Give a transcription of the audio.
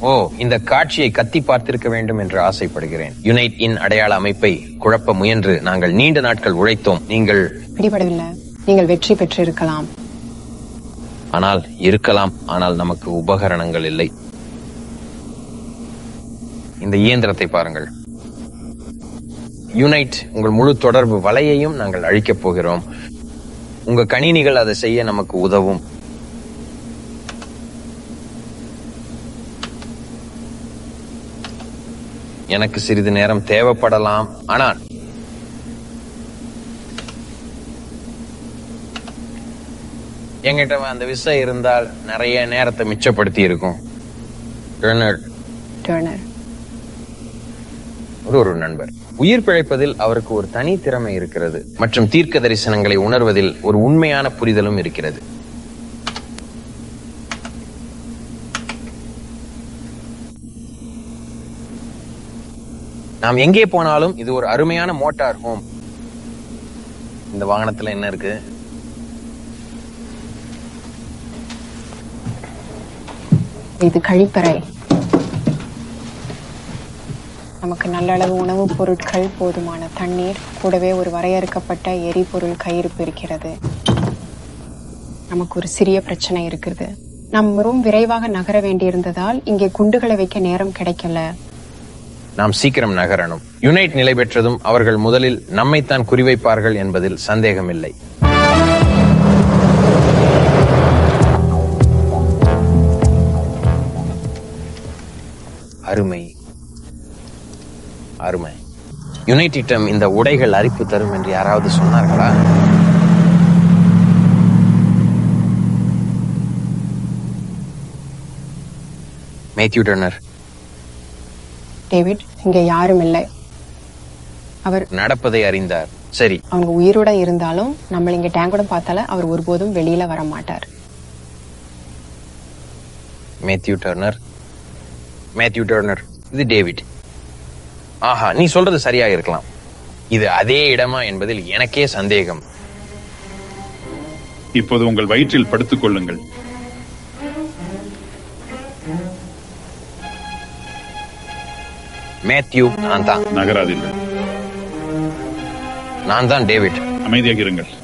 ஓ இந்த காட்சியை கத்தி பார்த்திருக்க வேண்டும் என்று ஆசைப்படுகிறேன் யுனைட் இன் அடையாள அமைப்பை குழப்ப முயன்று நாங்கள் நீண்ட நாட்கள் உழைத்தோம் நீங்கள் பிடிபடவில்லை நீங்கள் வெற்றி பெற்றிருக்கலாம் ஆனால் இருக்கலாம் ஆனால் நமக்கு உபகரணங்கள் இல்லை இந்த இயந்திரத்தை பாருங்கள் யுனைட் உங்கள் முழு தொடர்பு வலையையும் நாங்கள் அழிக்கப் போகிறோம் உங்க கணினிகள் அதை செய்ய நமக்கு உதவும் எனக்கு சிறிது நேரம் தேவைப்படலாம் ஆனால் என்கிட்ட அந்த விசை இருந்தால் நிறைய நேரத்தை மிச்சப்படுத்தி இருக்கும் டர்னர் டர்னர் ஒரு ஒரு நண்பர் உயிர் பிழைப்பதில் அவருக்கு ஒரு தனி திறமை இருக்கிறது மற்றும் தீர்க்க தரிசனங்களை உணர்வதில் ஒரு உண்மையான புரிதலும் இருக்கிறது நாம் எங்கே போனாலும் இது ஒரு அருமையான மோட்டார் ஹோம் இந்த வாகனத்துல என்ன இருக்கு இது கழிப்பறை நமக்கு நல்ல அளவு உணவுப் பொருட்கள் போதுமான தண்ணீர் கூடவே ஒரு வரையறுக்கப்பட்ட எரிபொருள் கையிருப்பு இருக்கிறது நமக்கு ஒரு சிறிய பிரச்சனை இருக்குது நாம் ரொம்ப விரைவாக நகர வேண்டியிருந்ததால் இங்கே குண்டுகளை வைக்க நேரம் கிடைக்கல நாம் சீக்கிரம் நகரணும் யுனைட் நிலை பெற்றதும் அவர்கள் முதலில் நம்மைத்தான் குறிவைப்பார்கள் என்பதில் சந்தேகமில்லை அருமை அருமை யுனைட்டிடம் இந்த உடைகள் அரிப்பு தரும் என்று யாராவது சொன்னார்களா மேத்யூ டர்னர் டேவிட் இங்கே யாரும் இல்லை அவர் நடப்பதை அறிந்தார் சரி அவங்க உயிரோட இருந்தாலும் நம்ம இங்க டேங்கோட பார்த்தால அவர் ஒருபோதும் வெளியில வர மாட்டார் மேத்யூ டர்னர் மேத்யூ டர்னர் இது டேவிட் ஆஹா நீ சொல்றது சரியா இருக்கலாம் இது அதே இடமா என்பதில் எனக்கே சந்தேகம் இப்போது உங்கள் வயிற்றில் படுத்துக் கொள்ளுங்கள் மேத்யூ நான் தான் நகராதீர்கள் நான் தான் டேவிட் அமைதியாக இருங்கள்